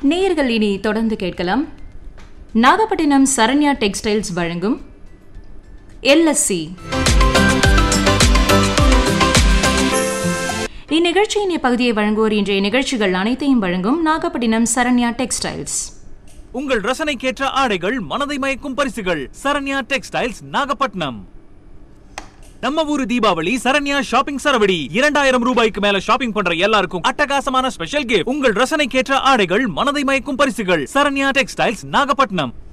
நேயர்கள் இனி தொடர்ந்து கேட்கலாம் நாகப்பட்டினம் சரண்யா டெக்ஸ்டைல்ஸ் வழங்கும் எல்எஸ்சி இந்நிகழ்ச்சியின் இப்பகுதியை வழங்குவோர் இன்றைய நிகழ்ச்சிகள் அனைத்தையும் வழங்கும் நாகப்பட்டினம் சரண்யா டெக்ஸ்டைல்ஸ் உங்கள் ரசனைக்கேற்ற ஆடைகள் மனதை மயக்கும் பரிசுகள் சரண்யா டெக்ஸ்டைல்ஸ் நாகப்பட்டினம் நம்ம ஊரு தீபாவளி சரண்யா ஷாப்பிங் சரவடி இரண்டாயிரம் ரூபாய்க்கு மேல ஷாப்பிங் பண்ற எல்லாருக்கும் அட்டகாசமான ஸ்பெஷல் கிஃப்ட் உங்கள் ரசனைக்கேற்ற ஆடைகள் மனதை மயக்கும் பரிசுகள் சரண்யா டெக்ஸ்டைல்ஸ் நாகப்பட்டினம்